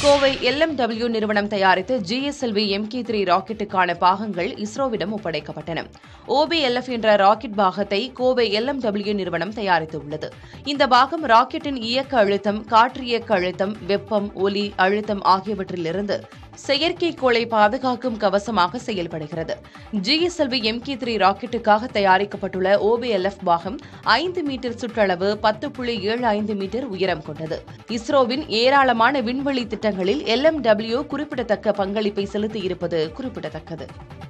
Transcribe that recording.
Kovai LMW நிறுவனம் தயாரித்த GSLV MK three ராக்கெட்டுக்கான பாகங்கள் இஸ்ரோவிடம் ஒப்படைக்கப்பட்டன ஓபிஎல்எஃப் என்ற ராக்கெட் பாகத்தை கோவை எல்எம்டபிள்யூ நிறுவனம் தயாரித்துள்ளது இந்த பாகம் ராக்கெட்டின் இயக்க அழுத்தம் காற்று இயக்க அழுத்தம் வெப்பம் ஒலி அழுத்தம் ஆகியவற்றிலிருந்து செயற்கைக்கோளை பாதுகாக்கும் கவசமாக செயல்படுகிறது ஜிஎஸ்எல்வி எம்கே த்ரீ ராக்கெட்டுக்காக தயாரிக்கப்பட்டுள்ள ஓபிஎல்எஃப் பாகம் ஐந்து மீட்டர் சுற்றளவு பத்து புள்ளி ஏழு ஐந்து மீட்டர் உயரம் கொண்டது இஸ்ரோவின் ஏராளமான விண்வெளி திட்டங்களில் எல்எம்டபிள்யூ குறிப்பிடத்தக்க பங்களிப்பை செலுத்தியிருப்பது குறிப்பிடத்தக்கது